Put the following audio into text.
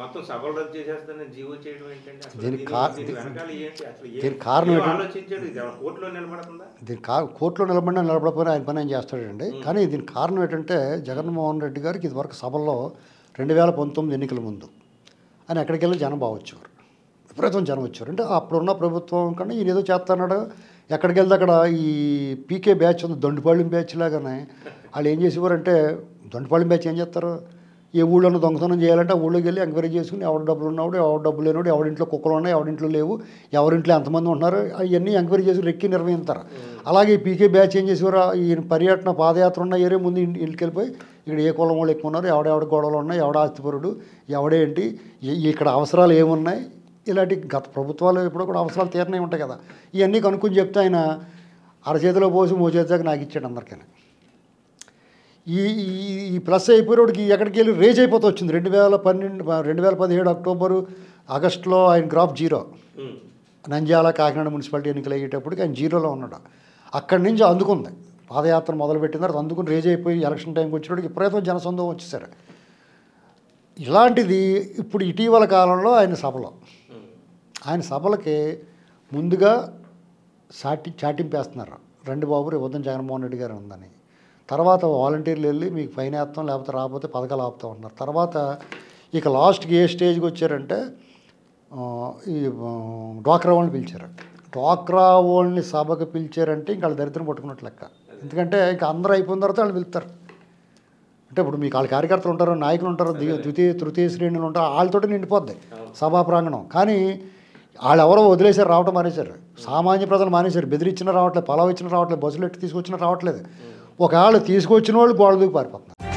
మొత్తం సభలు రద్దు చేసేస్తానని జీవో చేయడం ఏంటంటే అసలు దీనికి దీని- కా- దీని వెనకాల ఏంటి అసలు ఏ- దీనికి కారణం ఏం ఏంటి? ఆలోచించాడు ఇది ఏమైనా కోర్టులో నిలబడుతుందా దీని కా కోర్టులో నిలబడినా నిలబడకపోయినా ఆయన పని ఆయన చేస్తాడండి కానీ దీనికి కారణం ఏంటంటే జగన్మోహన్ రెడ్డి గారికి ఇదివరకు సభల్లో రెండు వేల పంతొమ్మిది ఎన్నికల ముందు ఆయన ఎక్కడికి వెళ్ళి జనం బాగా వచ్చేవారు విపరీతం జనం వచ్చారు అంటే అప్పుడున్న ప్రభుత్వం కన్నా ఈయన ఏదో చేస్తున్నాడు ఎక్కడికి వెళ్తే అక్కడ ఈ పీకే బ్యాచ్ ఉంది దొండిపాళెం బ్యాచ్ లాగానే వాళ్ళు ఏం చేసేవారంటే దొండిపాళెం బ్యాచ్ ఏం చేస్తారు ఏ ఊళ్ళో దొంగతనం చేయాలంటే ఆ ఊళ్ళోకి వెళ్ళి ఎంక్వైరీ చేసుకుని ఎవరి డబ్బులు ఉన్నాడు ఎవరి డబ్బులు లేనివాడు ఎవరింట్లో కుక్కలు ఉన్నాయి ఎవరింట్లో లేవు ఎవరింట్లో ఎంతమంది ఉన్నారు అవన్నీ ఎంక్వైరీ చేసి రెక్కి నిర్వహిస్తారు అలాగే ఈ పీకే బ్యాచ్ ఏం చేసేవారు ఈ పర్యటన పాదయాత్ర ఉన్న ఏరియా ముందు ఇంటి- ఇంటికి వెళ్ళిపోయి ఇక్కడ ఏ కులం వాళ్ళు ఎక్కువ ఉన్నారు ఎవడెవడ గొడవలు ఉన్నాయి ఎవడ ఆస్తిపరుడు ఎవడేంటి ఈ- ఇక్కడ అవసరాలు ఏమున్నాయి ఇలాంటి గత ప్రభుత్వాలు ఎప్పుడో కూడా అవసరాలు తీరనే ఉంటాయి కదా ఇవన్నీ కనుక్కొని చెప్తే ఆయన అరచేతిలో పోసి మోచేతిదాకా నాకు ఇచ్చాడు అందరికీ ఈ ఈ- ఈ ప్లస్ అయిపోయినోడికి ఎక్కడికి వెళ్ళి రేజ్ అయిపోతూ వచ్చింది రెండు వేల పన్నెండు రెండు వేల పదిహేడు అక్టోబరు ఆగస్టులో ఆయన గ్రాఫ్ జీరో ఉమ్. నంద్యాల కాకినాడ మున్సిపాలిటీ ఎన్నికలు అయ్యేటప్పటికి ఆయన జీరోలో ఉన్నాడు అక్కడి నుంచి అందుకుంది పాదయాత్ర మొదలుపెట్టిన తర్వాత అందుకుని రేజ్ అయిపోయి ఎలక్షన్ టైంకి వచ్చినప్పటికి విపరీతం జనసందం వచ్చేసారు ఇలాంటిది ఇప్పుడు ఇటీవల కాలంలో ఆయన సభలో ఉమ్. ఆయన సభలకి ముందుగా చాటి చాటింపేస్తున్నారు రెండు బాబు రేపు ఉదయం జగన్మోహన్ రెడ్డి గారు ఉందని తర్వాత వాలంటీర్లు వెళ్ళి మీకు ఫైన్ వేస్తాం లేకపోతే రాకపోతే పథకాలు ఆపుతాం అంటున్నారు తర్వాత ఇక లాస్ట్కి ఏ స్టేజ్కి వచ్చారంటే ఆ, ఈ ఆ, డ్వాక్రా వాళ్ళని పిలిచారు డ్వాక్రా వాళ్ళని సభకు పిలిచారంటే ఇంకా వాళ్ళ దరిద్రం పట్టుకున్నట్లు లెక్క ఎందుకంటే ఇంకా అందరూ అయిపోయిన తర్వాత వాళ్ళు పిలుస్తారు అంటే ఇప్పుడు మీకు వాళ్ళ కార్యకర్తలు ఉంటారు నాయకులు ఉంటారు ద్వి- ద్వితీయ తృతీయ శ్రేణులు ఉంటారు వాళ్ళతోటి నిండిపోద్ది సభా ప్రాంగణం కానీ వాళ్ళు ఎవరో వదిలేశారు రావటం మానేశారు సామాన్య ప్రజలు మానేశారు బెదిరించినా రావట్లేదు పొలం ఇచ్చినా రావట్లేదు బస్సులు ఎట్టి తీసుకొచ్చినా రావట్లేదు ఒకవేళ తీసుకొచ్చిన వాళ్ళు గోడ దూకి పారిపోతున్నారు